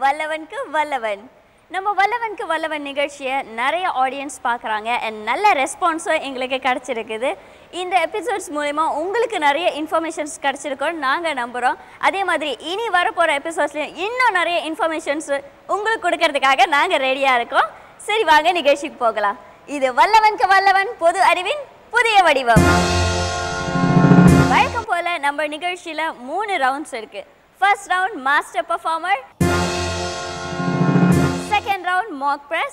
வல்லவனுக்கு வல்லவன் நம்ம வல்லவனுக்கு வல்லவன் நிகழ்ச்சியை நிறைய ஆடியன்ஸ் பார்க்குறாங்க அண்ட் நல்ல ரெஸ்பான்ஸும் எங்களுக்கு கிடச்சிருக்குது இந்த எபிசோட்ஸ் மூலயமா உங்களுக்கு நிறைய இன்ஃபர்மேஷன்ஸ் கிடச்சிருக்கோன்னு நாங்கள் நம்புகிறோம் அதே மாதிரி இனி வரப்போகிற எபிசோட்ஸ்லையும் இன்னும் நிறைய இன்ஃபர்மேஷன்ஸ் உங்களுக்கு கொடுக்கறதுக்காக நாங்கள் ரெடியாக இருக்கோம் சரி வாங்க நிகழ்ச்சிக்கு போகலாம் இது வல்லவனுக்கு வல்லவன் பொது அறிவின் புதிய வடிவம் வழக்கம் போல நம்ம நிகழ்ச்சியில மூணு ரவுண்ட்ஸ் இருக்கு first round master performer second round mock press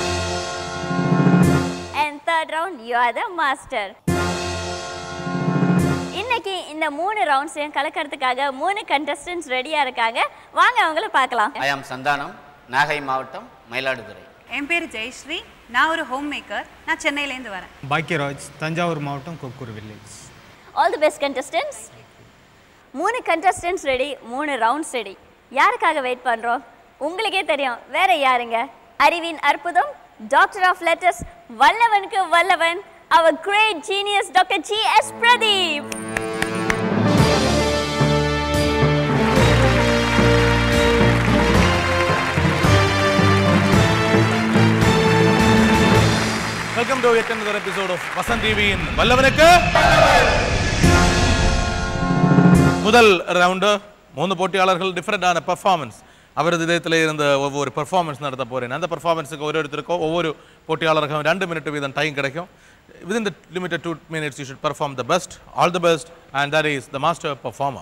and third round you are the master இன்னைக்கு இந்த மூணு ரவுண்ட்ஸையும் கலக்கிறதுக்காக மூணு கண்டஸ்டன்ஸ் ரெடியா இருக்காங்க வாங்க அவங்கள பார்க்கலாம் ஐ ஆம் சந்தானம் நாகை மாவட்டம் மயிலாடுதுறை என் பேர் ஜெயஸ்ரீ நான் ஒரு ஹோம் மேக்கர் நான் சென்னையிலேருந்து வரேன் பாக்கியராஜ் தஞ்சாவூர் மாவட்டம் Kokkur village all the best contestants மூணு கண்டஸ்டன்ஸ் ரெடி மூணு ரவுண்ட்ஸ் ரெடி யாருக்காக வெயிட் பண்ணுறோம் உங்களுக்கே தெரியும் வேற யாருங்க அறிவின் அற்புதம் டாக்டர் ஆஃப் லெட்டர்ஸ் வல்லவனுக்கு வல்லவன் அவர் great genius doctor G S Pradeep welcome to yet another episode of Vasanth டிவியின் வல்லவனுக்கு முதல் ரவுண்டு மூணு போட்டியாளர்கள் டிஃப்ரெண்டான பெர்ஃபார்மன்ஸ் அவரது இதயத்தில் இருந்த ஒவ்வொரு பெர்ஃபார்மன்ஸ் நடத்த போறேன் அந்த பெர்ஃபார்மன்ஸுக்கு ஒரு ஒருத்தருக்கும் ஒவ்வொரு போட்டியாளருக்கும் ரெண்டு மினிட் வீதம் டைம் கிடைக்கும் within the limited two minutes you should perform the best all the best and that is the master performer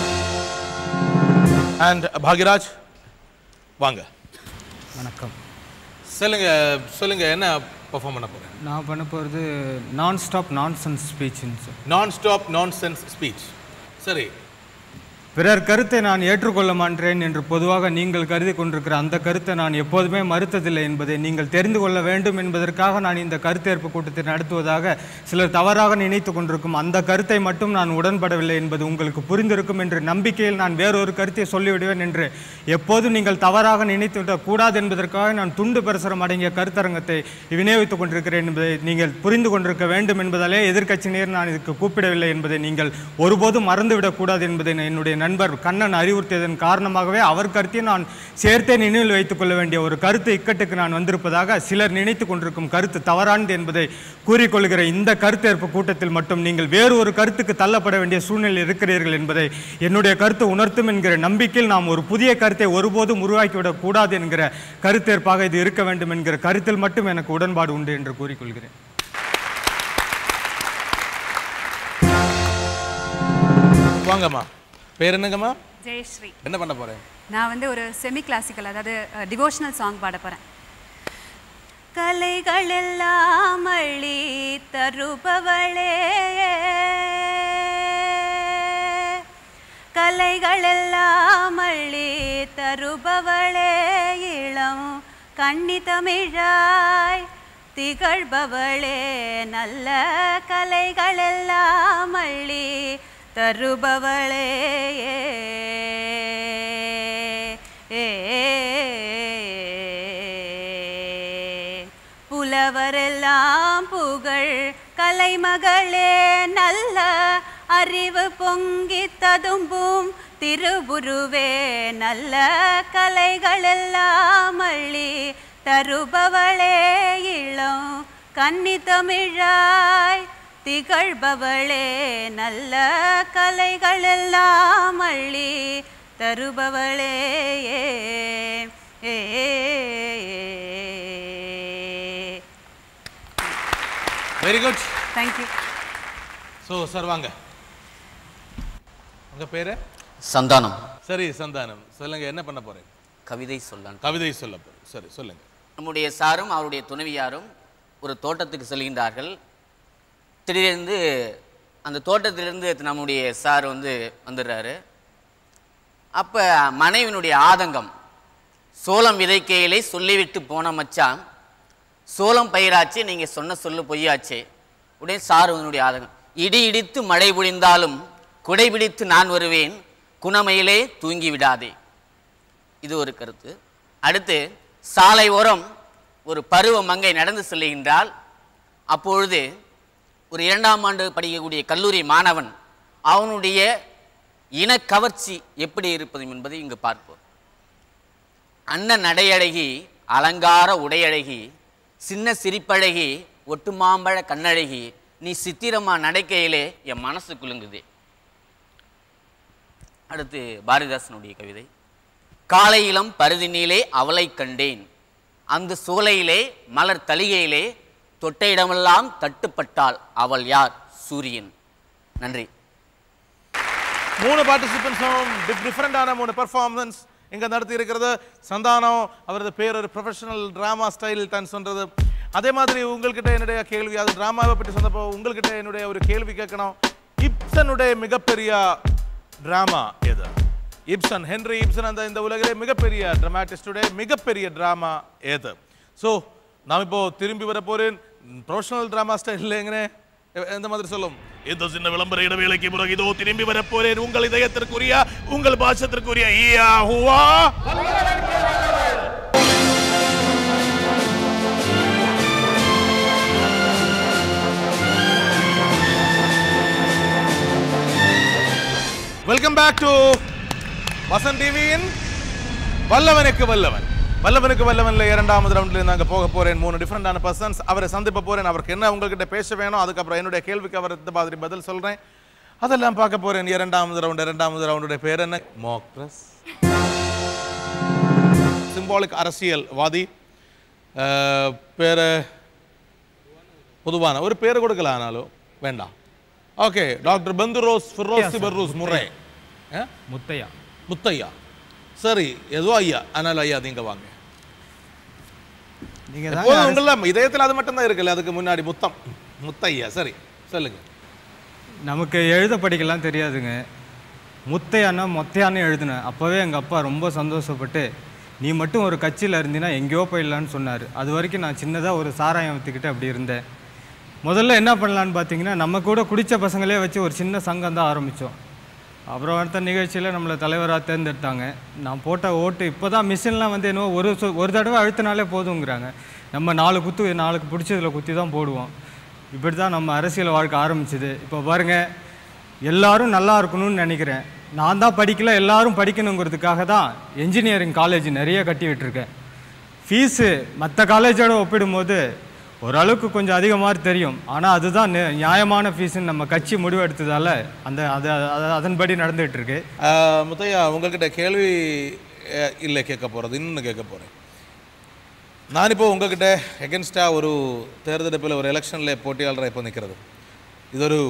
and Bhagyaraj வாங்க வணக்கம் சொல்லுங்க சொல்லுங்க என்ன பெர்ஃபார்ம் பண்ண போறேன் நான் பண்ண போகிறது நான் ஸ்டாப் நான்சென்ஸ் ஸ்பீச்சுன்னு சார் நான் ஸ்டாப் நான்சென்ஸ் ஸ்பீச் சரி பிறர் கருத்தை நான் ஏற்றுக்கொள்ள மாட்டேன் என்று பொதுவாக நீங்கள் கருதி கொண்டிருக்கிற அந்த கருத்தை நான் எப்போதுமே மறுத்ததில்லை என்பதை நீங்கள் தெரிந்து கொள்ள வேண்டும் என்பதற்காக நான் இந்த கருத்தேற்பு கூட்டத்தை நடத்துவதாக சிலர் தவறாக நினைத்து கொண்டிருக்கும் அந்த கருத்தை மட்டும் நான் உடன்படவில்லை என்பது உங்களுக்கு புரிந்திருக்கும் என்ற நம்பிக்கையில் நான் வேறொரு கருத்தை சொல்லிவிடுவேன் என்று எப்போதும் நீங்கள் தவறாக நினைத்து விடக் கூடாது என்பதற்காக நான் துண்டு பிரசுரம் அடங்கிய கருத்தரங்கத்தை விநியோகித்துக் கொண்டிருக்கிறேன் என்பதை நீங்கள் புரிந்து கொண்டிருக்க வேண்டும் என்பதாலே எதிர்க்கட்சியினர் நான் இதுக்கு கூப்பிடவில்லை என்பதை நீங்கள் ஒருபோதும் மறந்துவிடக் கூடாது என்பதை என்னுடைய நண்பர் கண்ணன் அறிவுறுத்தியதன் காரணமாகவே அவர் கருத்தை நான் சேர்த்தே நினைவில் வைத்துக் கொள்ள வேண்டிய ஒரு கருத்து இக்கட்டுக்கு நான் வந்திருப்பதாக சிலர் நினைத்து கொண்டிருக்கும் கருத்து தவறானது என்பதை கூறிக்கொள்கிற இந்த கருத்தேற்பு கூட்டத்தில் மட்டும் நீங்கள் வேறு ஒரு கருத்துக்கு தள்ளப்பட வேண்டிய சூழ்நிலை இருக்கிறீர்கள் என்பதை என்னுடைய கருத்து உணர்த்தும் என்கிற நம்பிக்கையில் நாம் ஒரு புதிய கருத்தை ஒருபோதும் உருவாக்கிவிடக் கூடாது என்கிற கருத்தேற்பாக இது இருக்க வேண்டும் என்கிற கருத்தில் மட்டும் எனக்கு உடன்பாடு உண்டு என்று கூறிக்கொள்கிறேன் வாங்கம்மா பேர் என்னங்கம்மா ஜெயஸ்ரீ என்ன பண்ண போறேன் நான் வந்து ஒரு செமி கிளாசிக்கல் அதாவது டிவோஷனல் சாங் பாட போகிறேன் கலைகள் எல்லாம் அள்ளி தருபவளே கலைகள் எல்லாம் அள்ளி தருபவளே இளம் கண்ணி தமிழாய் திகழ்பவளே நல்ல கலைகள் எல்லாம் அள்ளி தருபவளே ஏ புலவரெல்லாம் புகழ் கலைமகளே நல்ல அறிவு பொங்கி ததும்பும் திருவுருவே நல்ல கலைகளெல்லாம் அள்ளி தருபவளே இளம் கன்னி தமிழாய் திகழ்பவளே நல்ல கலைகளெல்லாம் அள்ளி தருபவளே a very good thank you so sir வாங்க உங்க பேரு சந்தானம் சரி சந்தானம் சொல்லுங்க என்ன பண்ண போறேன் கவிதை சொல்லான் கவிதை சொல்ல போறேன் சரி சொல்லுங்க நம்முடைய சாரும் அவருடைய துணைவியாரும் ஒரு தோட்டத்துக்கு செல்கின்றார்கள் திடீரென்று அந்த தோட்டத்திலிருந்து நம்முடைய சார் வந்து வந்துடுறாரு அப்போ மனைவினுடைய ஆதங்கம் சோளம் விதைக்கையிலே சொல்லிவிட்டு போன மச்சான் சோளம் பயிராச்சு நீங்கள் சொன்ன சொல்லு பொய்யாச்சே உடனே சார் அதனுடைய ஆதங்கம் இடி இடித்து மழை பொழிந்தாலும் குடை பிடித்து நான் வருவேன் குணமையிலே தூங்கி விடாதே இது ஒரு கருத்து அடுத்து சாலை ஓரம் ஒரு பருவ மங்கை நடந்து செல்லுகின்றால் அப்பொழுது ஒரு இரண்டாம் ஆண்டு படிக்கக்கூடிய கல்லூரி மாணவன் அவனுடைய இனக்கவர்ச்சி எப்படி இருப்பது என்பதை இங்கு பார்ப்போம் அன்ன நடையழகி அலங்கார உடையழகி சின்ன சிரிப்பழகி ஒட்டு மாம்பழ கண்ணழகி நீ சித்திரமா நடக்கையிலே என் மனசு குலுங்குது அடுத்து பாரதிதாசனுடைய கவிதை காலையிலம் பருதினிலே அவளை கண்டேன் அந்த சோலையிலே மலர் தளிகையிலே தொட்ட இடமெல்லாம் தட்டுப்பட்டாள் அவள் யார் சூரியன் நன்றி மூணு பார்ட்டிசிபென்ட்ஸும் டிஃப்ரெண்டான மூணு பெர்ஃபார்மன்ஸ் இங்கே நடத்தி இருக்கிறது சந்தானம் அவரது பேர் ஒரு ப்ரொஃபஷனல் ட்ராமா ஸ்டைல் தான் சொல்றது அதே மாதிரி உங்கள்கிட்ட என்னுடைய கேள்வி அது ட்ராமாவை பற்றி சொன்னப்போ உங்கள்கிட்ட என்னுடைய ஒரு கேள்வி கேட்கணும் இப்சனுடைய மிகப்பெரிய ட்ராமா எது இப்சன் ஹென்ரி இப்சன் அந்த இந்த உலகிலே மிகப்பெரிய ட்ராமாட்டிஸ்டுடைய மிகப்பெரிய ட்ராமா எது ஸோ நான் இப்போ திரும்பி வர போறேன் ப்ரொஃபஷனல் ட்ராமா ஸ்டைல் எங்கே எந்த மாதிரி சொல்லும் இந்த சின்ன விளம்பர இடைவேளைக்கு பிறகு இதோ திரும்பி வர போறேன் உங்கள் இதயத்திற்குரிய உங்கள் பாசத்திற்குரிய ஈயா ஹுவா வெல்கம் பேக் டு வசன் டிவியின் வல்லவனுக்கு வல்லவன் வல்லவனுக்கு வல்லவன்ல இரண்டாவது ரவுண்ட்ல நாங்க போக போறேன் மூணு டிஃப்ரெண்டான பர்சன்ஸ் அவரை சந்திப்ப போறேன் அவருக்கு என்ன உங்ககிட்ட பேச வேணும் அதுக்கப்புறம் என்னுடைய கேள்விக்கு அவர் இந்த மாதிரி பதில் சொல்றேன் அதெல்லாம் பார்க்க போறேன் இரண்டாவது ரவுண்ட் இரண்டாவது ரவுண்டுடைய பேர் என்ன மோக்ரஸ் சிம்பாலிக் அரசியல்வாதி அஹ், பேரு பொதுவான ஒரு பேர் கொடுக்கலாம் ஆனாலும் வேண்டாம் ஓகே டாக்டர் பந்துரோஸ் ஃபிரோஸ் சிபர்ரூஸ் முறை ஆ? முத்தையா முத்தையா சரி ஏதோ ஐயா ஆனால் ஐயா நீங்க வாங்க நீங்க எப்போதும் உங்கள இதயத்தில் அது மட்டும் தான் இருக்குல்ல அதுக்கு முன்னாடி முத்தம் முத்தையா சரி சொல்லுங்க நமக்கு எழுத படிக்கலாம் தெரியாதுங்க முத்தையானா மொத்தையான்னு எழுதினேன் அப்போவே எங்கள் அப்பா ரொம்ப சந்தோஷப்பட்டு நீ மட்டும் ஒரு கட்சியில் இருந்தீன்னா எங்கேயோ போயிடலான்னு சொன்னார் அது வரைக்கும் நான் சின்னதாக ஒரு சாராயம் விற்றுக்கிட்டு அப்படி இருந்தேன் முதல்ல என்ன பண்ணலான்னு பார்த்தீங்கன்னா நம்ம கூட குடித்த பசங்களே வச்சு ஒரு சின்ன சங்கம் தான் ஆரம்பித்தோம் அப்புறம் அடுத்த நிகழ்ச்சியில் நம்மளை தலைவராக தேர்ந்தெடுத்தாங்க நான் போட்ட ஓட்டு இப்போ தான் மிஷின்லாம் வந்து என்னவோ ஒரு சொ- ஒரு தடவை அழுத்தினாலே போதுங்கிறாங்க நம்ம நாலு குத்து நாளுக்கு பிடிச்சதில் குத்தி தான் போடுவோம் இப்படி தான் நம்ம அரசியல் வாழ்க்கை ஆரம்பிச்சது இப்போ பாருங்கள் எல்லாரும் நல்லா இருக்கணும்னு நினைக்கிறேன் நான் தான் படிக்கல எல்லாரும் படிக்கணுங்கிறதுக்காக தான் என்ஜினியரிங் காலேஜ் நிறைய கட்டி விட்டுருக்கேன் ஃபீஸு மற்ற காலேஜோட ஒப்பிடும்போது ஓரளவுக்கு கொஞ்சம் அதிகமாக தெரியும் ஆனால் அதுதான் நி- நியாயமான ஃபீஸுன்னு நம்ம கட்சி முடிவெடுத்ததால் அந்த அது அது- அதன்படி நடந்துகிட்டு இருக்கு ஆஹ், முத்தையா உங்ககிட்ட கேள்வி அஹ், இல்லை கேட்க போறது இன்னும் கேட்க போறேன் நான் இப்போ உங்ககிட்ட எகென்ஸ்டாக ஒரு தேர்ந்தெடுப்பில் ஒரு எலெக்ஷனில் போட்டியாளராக இப்போ நிற்கிறது இது ஒரு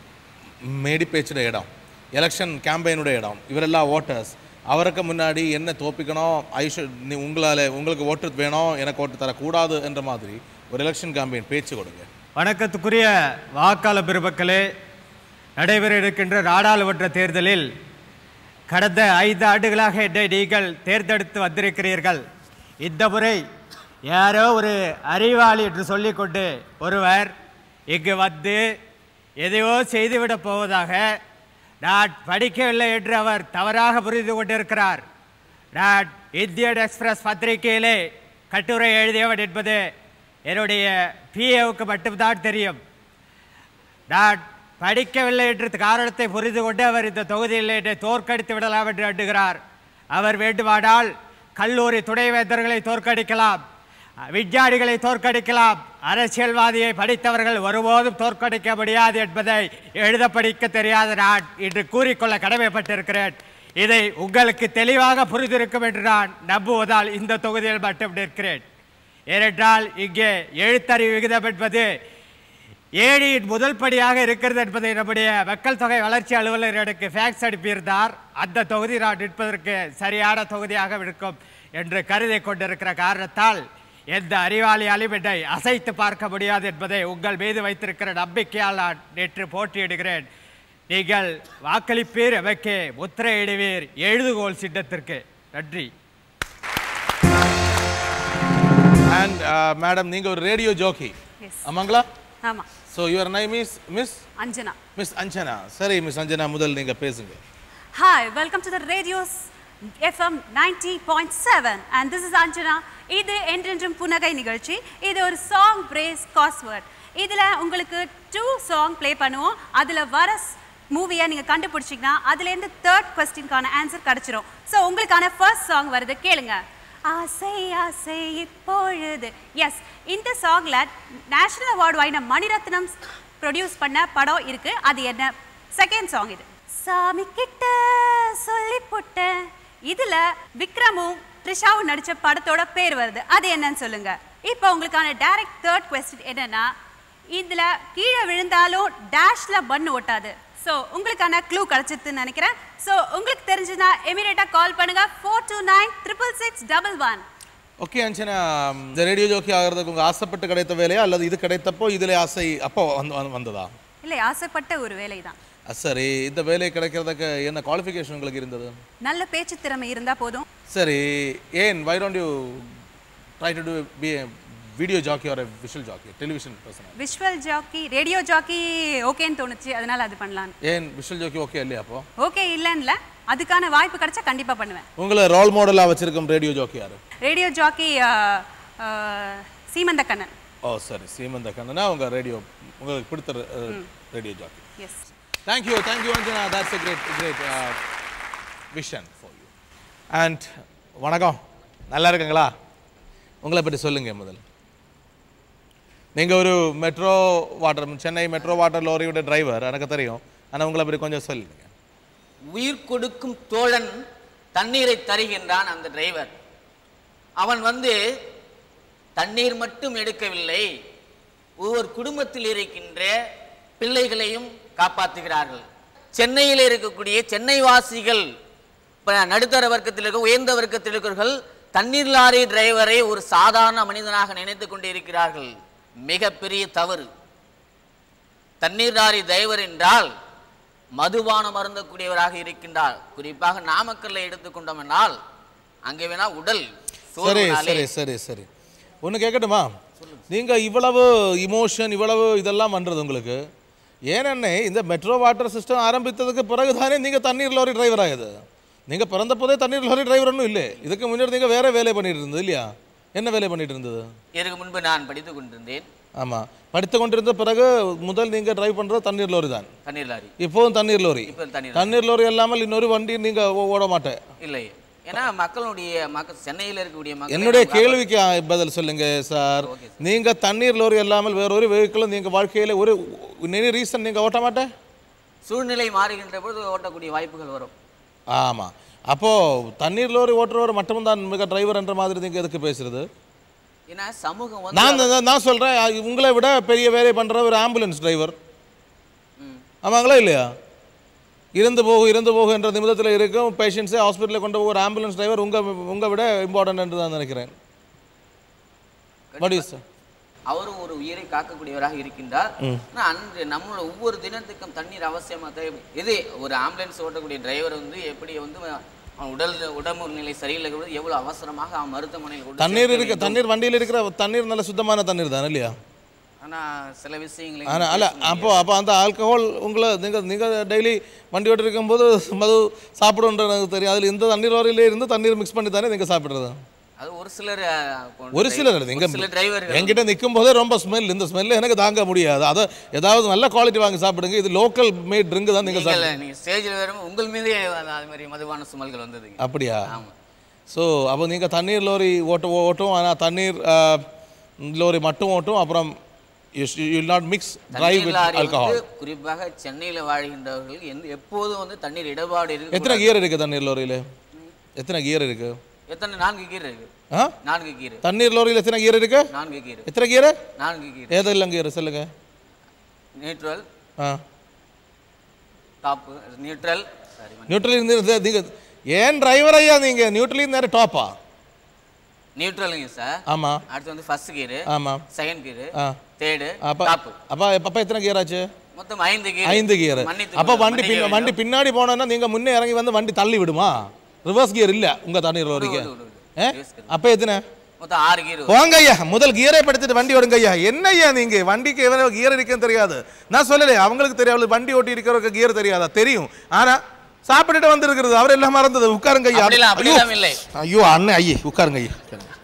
மேடி பேச்சுட இடம் எலெக்ஷன் கேம்பெயினுடைய இடம் இவரெல்லாம் ஓட்டர்ஸ் அவருக்கு முன்னாடி என்ன தோப்பிக்கணும் ஐஷு நீ உங்களால் உங்களுக்கு ஓட்டு வேணும் எனக்கு ஓட்டு தரக்கூடாது என்ற மாதிரி ஒரு எலெக்ஷன் கேம்பெயின் பேச்சு கொடுங்க வணக்கத்துக்குரிய வாக்காளர் பெருமக்களே நடைபெற இருக்கின்ற நாடாளுமன்ற தேர்தலில் கடந்த ஐந்து ஆண்டுகளாக என்னை நீங்கள் தேர்ந்தெடுத்து வந்திருக்கிறீர்கள் இந்த முறை யாரோ ஒரு அறிவாளி என்று சொல்லிக்கொண்டு ஒருவர் இங்கு வந்து எதையோ செய்துவிடப் போவதாக நான் படிக்கவில்லை என்று அவர் தவறாக புரிந்து கொண்டிருக்கிறார் நான் இந்தியன் எக்ஸ்பிரஸ் பத்திரிகையிலே கட்டுரை எழுதியவன் என்பது என்னுடைய பிஏவுக்கு மட்டும்தான் தெரியும் நான் படிக்கவில்லை என்ற காரணத்தை புரிந்து கொண்டு அவர் இந்த தொகுதியில் என்னை தோற்கடித்து விடலாம் என்று எண்ணுகிறார் அவர் வேண்டுமானால் கல்லூரி துணைவேந்தர்களை தோற்கடிக்கலாம் விஞ்ஞானிகளை தோற்கடிக்கலாம் அரசியல்வாதியை படித்தவர்கள் ஒருபோதும் தோற்கடிக்க முடியாது என்பதை எழுத படிக்க தெரியாத நான் இன்று கூறிக்கொள்ள கடமைப்பட்டிருக்கிறேன் இதை உங்களுக்கு தெளிவாக புரிந்திருக்கும் என்று நான் நம்புவதால் இந்த தொகுதியில் மட்டும் நிற்கிறேன் ஏனென்றால் இங்கே எழுத்தறிவு விகிதம் என்பது ஏழியின் முதல் படியாக இருக்கிறது என்பதை நம்முடைய மக்கள் தொகை வளர்ச்சி அலுவலர் எனக்கு ஃபேக்ஸ் அனுப்பியிருந்தார் அந்த தொகுதி நான் நிற்பதற்கு சரியான தொகுதியாக இருக்கும் என்று கருதி கொண்டிருக்கிற காரணத்தால் எந்த அறிவாளியாலும் என்னை அசைத்து பார்க்க முடியாது என்பதை உங்கள் மீது வைத்திருக்கிற நம்பிக்கையால் நான் நேற்று போட்டியிடுகிறேன் நீங்கள் வாக்களிப்பீர் எமக்கு முத்திரையிடுவீர் எழுதுகோல் சின்னத்திற்கு நன்றி அண்ட் மேடம் நீங்க ஒரு ரேடியோ ஜோக்கி Yes. ஆமாங்களா ஆமா so your name is miss Anjana miss Anjana சரி மிஸ் அஞ்சனா முதல் நீங்க பேசுங்க Hi, welcome to the radios FM 90.7 and this is Anjana. இது என்றென்றும் புனகை நிகழ்ச்சி இது ஒரு சாங் பிரேஸ் காஸ்வேர்ட் இதில் உங்களுக்கு டூ சாங் ப்ளே பண்ணுவோம் அதில் வர மூவியை நீங்கள் கண்டுபிடிச்சிங்கன்னா அதுலேருந்து தேர்ட் கொஸ்டின்கான ஆன்சர் கிடச்சிரும் ஸோ உங்களுக்கான ஃபர்ஸ்ட் சாங் வருது கேளுங்க ஆசை ஆசை இப்பொழுது எஸ் இந்த சாங்ல நேஷனல் அவார்டு வாங்கின மணிரத்னம் ப்ரொடியூஸ் பண்ண படம் இருக்கு அது என்ன செகண்ட் சாங் இது சாமி கிட்ட சொல்லி போட்டேன் இதுல விக்ரமும் த்ரிஷாவும் நடிச்ச படத்தோட பேர் வருது அது என்னன்னு சொல்லுங்க இப்போ உங்களுக்கான டைரக்ட் தேர்ட் கொஸ்டின் என்னன்னா இதுல கீழே விழுந்தாலும் டேஷ்ல பன் ஒட்டாது ஸோ உங்களுக்கான க்ளூ கிடைச்சிருதுன்னு நினைக்கிறேன் ஸோ உங்களுக்கு தெரிஞ்சுன்னா இமீடியட்டாக கால் பண்ணுங்க four two nine triple six double one okay Anjana இந்த ரேடியோ ஜோக்கி ஆகிறதுக்கு உங்க ஆசைப்பட்டு கிடைத்த வேலையா அல்லது இது கிடைத்தப்போ இதுல ஆசை அப்போ வந்து வந்து- வந்ததா இல்லை ஆசைப்பட்ட ஒரு வேலை தான் அ, சரி இந்த வேலை கிடைக்கிறதுக்கு என்ன குவாலிஃபிகேஷன் உங்களுக்கு இருந்தது நல்ல பேச்சு திறமை இருந்தால் போதும் சரி ஏன் why don't you try to do be video jockey or visual jockey television person visual jockey radio jockey ஓகேன்னு தோணுச்சு அதனால அது பண்ணலாம் ஏன் விஷுவல் ஜாக்கி ஓகே இல்லையா அப்போ ஓகே இல்லைன்னு அதுக்கான வாய்ப்பு கிடைச்சா கண்டிப்பாக பண்ணுவேன் உங்களை ரோல் மாடலாக வச்சிருக்கும் ரேடியோ ஜாக்கி யாரு ரேடியோ ஜாக்கி சீமந்த கண்ணன் ஓ சரி சீமந்த கண்ணனா உங்க ரேடியோ உங்களுக்கு பிடித்த radio jockey yes thank you thank you Anjana that's a great great vision for you and வணக்கம் நல்லா இருக்குங்களா உங்களை பற்றி சொல்லுங்க முதல்ல நீங்க ஒரு metro water Chennai metro water லாரியோட டிரைவர் எனக்கு தெரியும் ஆனா உங்களை பற்றி கொஞ்சம் சொல்லுங்க உயிர் கொடுக்கும் தோழன் தண்ணீரை தருகின்றான் அந்த டிரைவர் அவன் வந்து தண்ணீர் மட்டும் எடுக்கவில்லை ஒவ்வொரு குடும்பத்தில் இருக்கின்ற பிள்ளைகளையும் காப்பாற்றுகிறார்கள் சென்னையில் இருக்கக்கூடிய சென்னை வாசிகள் இப்ப நடுத்தர வர்க்கத்தில் இருக்க உயர்ந்த வர்க்கத்தில் இருக்கிறவர்கள் தண்ணீர் லாரி டிரைவரை ஒரு சாதாரண மனிதனாக நினைத்துக் கொண்டிருக்கிறார்கள் மிகப்பெரிய தவறு தண்ணீர் லாரி டிரைவர் என்றால் மதுபானம் அருந்தக்கூடியவராக இருக்கின்றார் குறிப்பாக நாமக்கல்ல எடுத்துக்கொண்டோம் என்றால் அங்கே வேணா உடல் சரி சோர்வினாலே சரி சரி சரி ஒன்று கேட்கட்டுமா நீங்க இவ்வளவு இமோஷன் இவ்வளவு இதெல்லாம் பண்றது உங்களுக்கு ஏனென்னே இந்த மெட்ரோ வாட்டர் சிஸ்டம் ஆரம்பித்ததுக்கு பிறகு தானே நீங்க தண்ணீர் லாரி டிரைவர் ஆகுது நீங்க பிறந்த போதே தண்ணீர் லாரி டிரைவர் ஒன்றும் இல்லை இதுக்கு முன்னாடி நீங்க வேற வேலை பண்ணிட்டு இருந்தது இல்லையா என்ன வேலை பண்ணிட்டு இருந்தது இதற்கு முன்பு நான் படித்துக் கொண்டிருந்தேன் ஆமா படித்து கொண்டிருந்த பிறகு முதல் நீங்க டிரைவ் பண்றது தண்ணீர் லாரி தான் தண்ணீர் லாரி இப்போவும் தண்ணீர் லாரி இப்போ தண்ணீர் தண்ணீர் லாரி இல்லாமல் இன்னொரு வண்டி நீங்க ஓ- ஓட மாட்டேன் இல்லை ஏன்னா மக்களுடைய மக்கள் சென்னையில் இருக்கக்கூடிய மக்கள் என்னுடைய கேள்விக்கு ஆ, பதில் சொல்லுங்க சார் நீங்க தண்ணீர் லோரி இல்லாமல் வேற ஒரு வெஹிக்கிளும் நீங்க வாழ்க்கையில ஒரு எனி ரீசன் நீங்க ஓட்ட மாட்டேன் சூழ்நிலை மாறுகின்ற பொழுது ஓட்டக்கூடிய வாய்ப்புகள் வரும் ஆமா அப்போ தண்ணீர் லோரி ஓட்டுறவர் மட்டும்தான் மிக டிரைவர் என்ற மாதிரி நீங்க எதுக்கு பேசுறது ஏன்னா சமூகம் வந்து நான் நான் நான் சொல்றேன் ஆ, உங்களை விட பெரிய வேலை பண்ற ஒரு ஆம்புலன்ஸ் டிரைவர் ம். ஆமாங்களா இல்லையா இறந்து போகும் இறந்து போகும் என்ற நிமிடத்தில் இருக்கும் பேஷண்ட்ஸை ஹாஸ்பிட்டலில் கொண்டு போகிற ஆம்புலன்ஸ் டிரைவர் உங்க உங்க விட இம்பார்ட்டன்ட் என்று தான் நினைக்கிறேன் வாட் இஸ் அவரும் ஒரு உயிரை காக்கக்கூடியவராக இருக்கின்றார் ஆனா அன்று நம்மளோட ஒவ்வொரு தினத்துக்கும் தண்ணீர் அவசியமா தேவை இது ஒரு ஆம்புலன்ஸ் ஓட்டக்கூடிய டிரைவர் வந்து எப்படி வந்து அவன் உடல் உடம்பு நிலை சரியில்லை பொழுது எவ்வளவு அவசரமாக அவன் மருத்துவமனையில் கொண்டு தண்ணீர் சேர்க்க இருக்கு வேண்டும். தண்ணீர் வண்டியில் இருக்கிற தண்ணீர் நல்ல சுத்தமான தண்ணீர் தானே இல்லையா ஆனா சில விஷயங்களை ஆனா அல்ல அப்போ அப்போ அந்த ஆல்கஹால் உங்களை நீங்க நீங்க டெய்லி வண்டி ஓட்டி இருக்கும்போது மது சாப்பிடுன்றது எனக்கு தெரியும் அதில் இந்த தண்ணீர் வரையிலே இருந்து தண்ணீர் மிக்ஸ் பண்ணி தானே நீங்க சாப்பிடுறது அது ஒரு சிலர் அஹ், கொண்டு ஒரு சிலர் driver- நீங்க ஒரு சில டிரைவர்கள் என்கிட்ட நிற்கும் போதே ரொம்ப ஸ்மெல் இந்த ஸ்மெல் எனக்கு தாங்க முடியாது அதை ஏதாவது நல்ல குவாலிட்டி வாங்கி சாப்பிடுங்க இது லோக்கல் மேட் ட்ரிங்க் தான் நீங்க சாப்பிடுங்க நீங்கள் நீங்க ஸ்டேஜில் வரும் உங்கள் மீதே அது அது மாதிரி மதுபான சுமல்கள் வந்ததுங்க அப்படியா ஆமா ஸோ அப்போ நீங்கள் தண்ணீர் லோரி ஓட்ட ஓட்டும் ஆனால் தண்ணீர் ஆஹ், லோரி மட்டும் ஓட்டும் அப்புறம் யூ நாட் மிக்ஸ் டிரைவ் தண்ணீர் வித் லாரி ஆல்கஹால் வந்து குறிப்பாக சென்னையில வாழ்கின்றவர்களுக்கு எந்த எப்போதும் வந்து தண்ணீர் இடபாடு இருக்கு எத்தனை கியர் இருக்கு தண்ணீர் லோரியில் எத்தனை கியர் இருக்கு எத்தனை நான்கு கீர் இருக்கு ஆ நான்கு கீர் தண்ணீர் லோரியில் எத்தனை கியர் இருக்கு நான்கு கீர் எத்தனை கியர் நான்கு கீர் ஏதெல்லாம் கியர் சொல்லுங்க நியூட்ரல் ஆ டாப்பு நியூட்ரல் சாரி நியூட்ரல் இருந்து நீங்க ஏன் டிரைவர் ஐயா நீங்க நியூட்ரல் நேரம் டாப்பா நியூட்ரலுங்க சார் ஆமா அடுத்து வந்து ஃபர்ஸ்ட் கீர் ஆமா செகண்ட் கீர் ஆ தேர்டு அப்ப டாப்பு அப்ப அப்ப எத்தனை கியர் ஆச்சு மொத்தம் ஐந்து கீர் ஐந்து கியர் மன்னித்து அப்ப வண்டி மன்னிக்க பின்ன- வண்டி பின்னாடி போனோன்னா நீங்க முன்னே இறங்கி வந்து வண்டி தள்ளி விடுமா ரிவர்ஸ் கியர் இல்ல உங்க தண்ணீர் லோரிக்கு விடு, விடு, விடு. ஏ? Reverse gear. அப்ப எத்தனை மொத்தம் ஆறு கீர் போங்க ஐயா முதல் கியரை படுத்துட்டு வண்டி ஓடுங்க ஐயா என்ன ஐயா நீங்க வண்டிக்கு எவ்வளவு கியர் இருக்குன்னு தெரியாது நான் சொல்லலை அவங்களுக்கு தெரியாது வண்டி ஓட்டி இருக்கிறவங்க கியர் தெரியாதா தெரியும் ஆனா சாப்பிட்டுட்டு வந்திருக்கிறது அவர் எல்லாம் மறந்தது உட்காருங்க ஐயா அப்படிலாம் ஐயோ அப்படிலாம் இல்லை ஐயோ அண்ணன் ஐயே உட்காருங்க ஐயா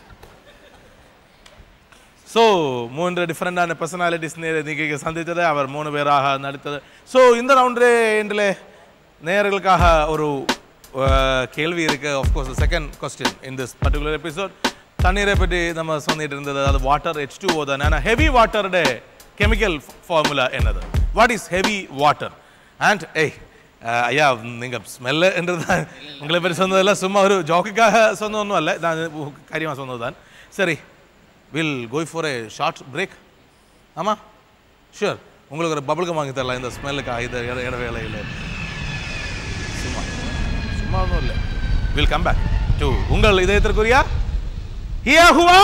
ஸோ மூன்று டிஃப்ரெண்டான பர்சனாலிட்டிஸ் நீங்கள் சந்தித்தது அவர் மூணு பேராக நடித்தது ஸோ இந்த ரவுண்டு எண்டில் நேயர்களுக்காக ஒரு கேள்வி இருக்கு of course second question in this particular episode தண்ணீரை பற்றி நம்ம சொல்லிட்டு இருந்தது அது வாட்டர் ஹெச் டூ ஓ தானே ஆனால் ஹெவி வாட்டரோட கெமிக்கல் ஃபார்முலா என்னது what is heavy water and ஏய் அஹ், ஐயா நீங்கள் ஸ்மெல்லுன்றது உங்களை பற்றி சொன்னதெல்லாம் சும்மா ஒரு ஜோக்குக்காக சொன்ன ஒன்றும் இல்லை நான் காரியமாக சொன்னது தான் சரி will go for a short break ஆமாம் ஷூர் உங்களுக்கு ஒரு பபுள்கம் வாங்கி தரலாம் இந்த ஸ்மெல்லுக்காக இந்த இட இடவேளையில் சும்மா சும்மா ஒன்றும் இல்லை வில் கம் பேக் டு உங்கள் இதயத்திற்குரியா ஹியா ஹுவா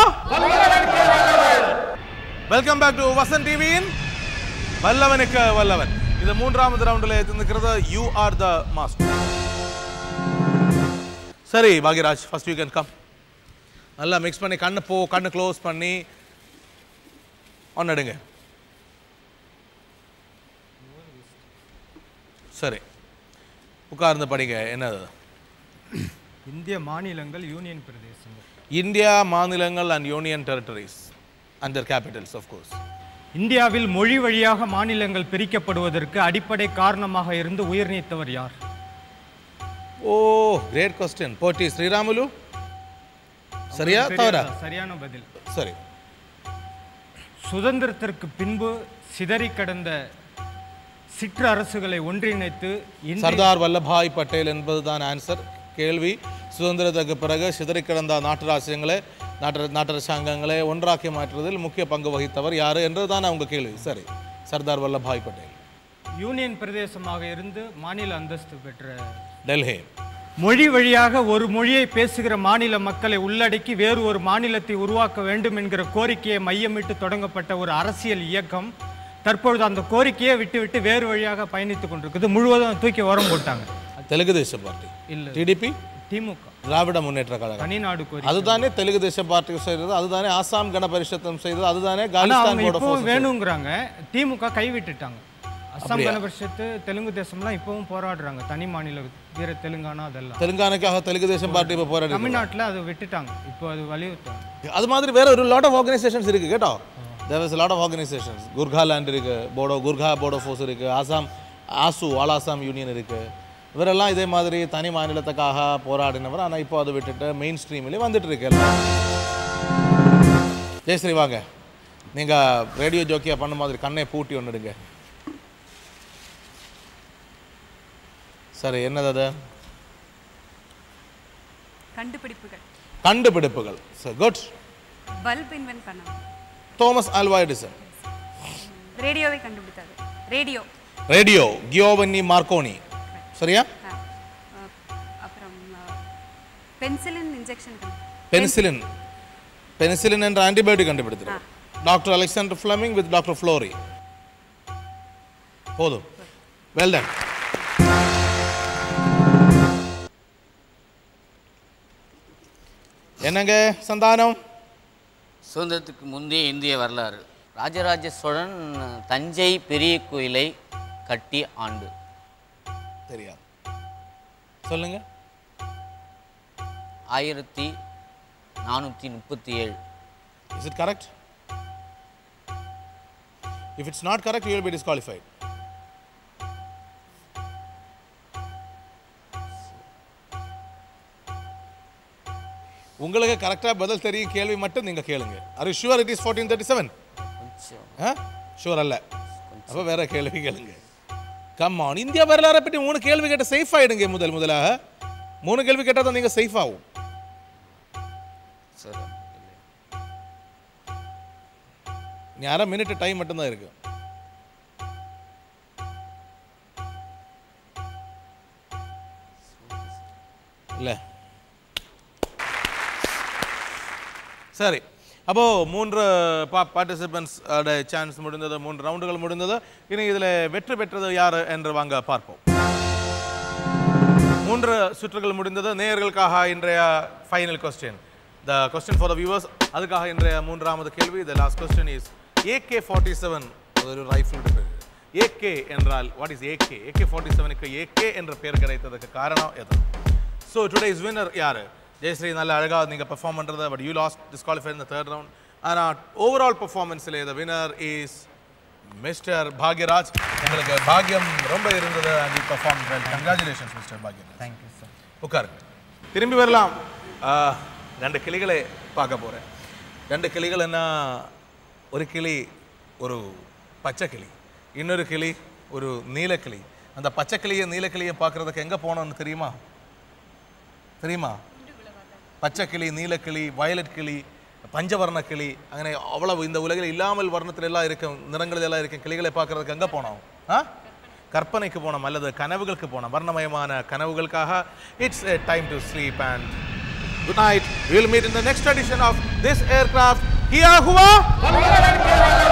வெல்கம் பேக் டு வசன் டிவியின் வல்லவனுக்கு வல்லவன் இந்த மூன்றாவது ரவுண்டில் இருக்கிறது யூ ஆர் த மாஸ்டர் சரி Bhagyaraj first you can come நல்லா மிக்ஸ் பண்ணி கண்ணு போ கண்ணு க்ளோஸ் பண்ணி ஒன்னுடுங்க சரி உட்கார்ந்து படிங்க என்னது இந்திய மாநிலங்கள் யூனியன் பிரதேசங்கள் இந்தியா மாநிலங்கள் and union territories under capitals of course இந்தியாவில் மொழி வழியாக மாநிலங்கள் பிரிக்கப்படுவதற்கு அடிப்படை காரணமாக இருந்து உயிர் நீத்தவர் யார் ஓ கிரேட் கொஸ்டின் போட்டி ஸ்ரீராமுலு சரியா தவறா சரியான பதில் சரி சுதந்திரத்திற்கு பின்பு சிதறி கடந்த சிற்றரசுகளை ஒன்றிணைத்து இந்திய சர்தார் வல்லபாய் பட்டேல் என்பதுதான் ஆன்சர் கேள்வி சுதந்திரத்துக்கு பிறகு சிதறி கிடந்த நாட்டு ராசியங்களை நாட்டு நாட்டரசாங்கங்களை ஒன்றாக்கி மாற்றுவதில் முக்கிய பங்கு வகித்தவர் யார் என்றுதான் அவங்க கேள்வி சரி சர்தார் வல்லபாய் பட்டேல் யூனியன் பிரதேசமாக இருந்து மாநில அந்தஸ்து பெற்ற டெல்லி மொழி வழியாக ஒரு மொழியை பேசுகிற மாநில மக்களை உள்ளடக்கி வேறு ஒரு மாநிலத்தை உருவாக்க வேண்டும் என்கிற கோரிக்கையை மையமிட்டு தொடங்கப்பட்ட ஒரு அரசியல் இயக்கம் தற்பொழுது அந்த கோரிக்கையை விட்டுவிட்டு வேறு வழியாக பயணித்துக் கொண்டிருக்குது முழுவதும் தூக்கி உரம் போட்டாங்க தெலுங்கு தேச பார்ட்டி இல்ல. டிடிபி திமுக திராவிட முன்னேற்ற கழகம் தனிநாடு கோரிக்கை அதுதானே தெலுங்கு தேச பார்ட்டி செய்தது அதுதானே ஆசாம் கண பரிஷத்தம் செய்தது அதுதானே ஆனா காலிஸ்தான் அவங்க போர்ட் ஆஃப் இப்பவும் வேணுங்கிறாங்க திமுக கைவிட்டுட்டாங்க அஸ்ஸாம் கன பரிஷத்து தெலுங்கு தேசம்லாம் இப்பவும் போராடுறாங்க தனி மாநில வீர தெலுங்கானா அதெல்லாம் தெலுங்கானாக்காக தெலுங்கு தேசம் பார்ட்டி இப்போ போராடி தமிழ்நாட்டுல அதை விட்டுட்டாங்க இப்போ அது வலியுறுத்தாங்க அது மாதிரி வேற ஒரு லாட் ஆஃப் ஆர்கனைசேஷன்ஸ் இருக்கு கேட்டோ there is lot of organisations Gorkhaland இருக்கு போடோ குர்கா போடோ ஃபோர்ஸ் இருக்கு ஆசாம் ஆசு ஆல் ஆசாம் யூனியன் இருக்கு இவரெல்லாம் இதே மாதிரி தனி மாநிலத்துக்காக போராடினவர் ஆனால் இப்போ அதை விட்டுட்டு மெயின் ஸ்ட்ரீம்லேயே வந்துட்டு இருக்கு எல்லாம் ஜெயஸ்ரீ வாங்க நீங்கள் ரேடியோ ஜோக்கியா பண்ண மாதிரி கண்ணை பூட்டி ஒன்றுடுங்க சரி என்னது அது கண்டுபிடிப்புகள் கண்டுபிடிப்புகள் சரி குட் பல்ப் இன்வென்ட் பண்ணாங்க தோமஸ் ஆல்வா எடிசன் ரேடியோவை கண்டுபிடித்தாரு ரேடியோ ரேடியோ கியோவன்னி மார்க்கோனி சரியா ஆ. ஆ, அப்புறம் பென்சிலின் இன்ஜெக்ஷன் பெனிசிலின் பெனிசிலின் என்ற ஆன்டிபயோட்டிக் கண்டுபிடித்தார் doctor Alexander Fleming with doctor Florey போதும் வெல் டன் என்னங்க சந்தானம் சுதந்திரத்துக்கு முந்தைய இந்திய வரலாறு ராஜராஜ சோழன் தஞ்சை பெரிய கோயிலை கட்டிய ஆண்டு தெரியாது சொல்லுங்க ஆயிரத்தி நானூற்றி முப்பத்தி ஏழு Is it correct? If it's not correct, you will be disqualified. உங்களுக்கு கரெக்டாக பதில் தெரியும் கேள்வி மட்டும் நீங்கள் கேளுங்க are sure it is fourteen thirty seven கொஞ்சம் ஆ ஷுவர் அல்ல அப்போ வேற கேள்வி கேளுங்க கம் ஆன் இந்தியா வரலாறை பற்றி மூணு கேள்வி கேட்ட சேஃப் ஆயிடுங்க முதல் முதலாக மூணு கேள்வி கேட்டால் தான் நீங்கள் சேஃப் ஆகும் சரி இனி அரை மினிட் டைம் மட்டும்தான் இருக்கு இல்ல சரி அப்போ மூன்று பா பார்ட்டிசிபென்ட்ஸ் சான்ஸ் முடிந்தது மூன்று ரவுண்டுகள் முடிந்தது இனி இதுல வெற்றி பெற்றது யார் என்று வாங்க பார்ப்போம் மூன்று சுற்றுகள் முடிந்தது நேயர்களுக்காக இன்றைய final question the question for the viewers அதுக்காக இன்றைய மூன்றாவது கேள்வி the last question is AK forty seven ஒரு ரைஃபிள் ஏகே என்றால் what is AK AK forty செவனுக்கு ஏகே என்ற பெயர் கிடைத்ததுக்கு காரணம் எது ஸோ டுடேஸ் வின்னர் யார் ஜெயஸ்ரீ நல்ல அழகாக நீங்கள் பெர்ஃபார்ம் பண்ணுறது பட் யூ லாஸ்ட் டிஸ்குவாலிஃபை இந்த தேர்ட் ரவுண்ட் ஆனால் ஓவரால் பெர்ஃபார்மன்ஸில் the winner is mister Bhagyaraj உங்களுக்கு பாக்கியம் ரொம்ப இருந்தது and you perform well congratulations mister Bhagyaraj thank you sir உட்காருங்க திரும்பி வரலாம் ஆ, ரெண்டு கிளிகளை பார்க்க போகிறேன் ரெண்டு கிளிகள் என்ன ஒரு கிளி ஒரு பச்சை கிளி இன்னொரு கிளி ஒரு நீலக்கிளி அந்த பச்சை கிளியும் நீலக்கிளியும் பார்க்கறதுக்கு எங்கே போனோம்னு தெரியுமா தெரியுமா பச்சை கிளி நீலக்கிளி வயலட் கிளி பஞ்சவர்ண கிளி അങ്ങനെ அவ்வளவு இந்த உலகில் இல்லாமல் வர்ணத்தில் எல்லாம் இருக்கும் நிறங்களில் எல்லாம் இருக்கும் கிளிகளை பார்க்கறதுக்கு எங்கே போனோம் ஆ கற்பனைக்கு போனோம் அல்லது கனவுகளுக்கு போனோம் வர்ணமயமான கனவுகளுக்காக it's a time to sleep and good night will meet in the next edition of this aircraft ஹியா ஹுவா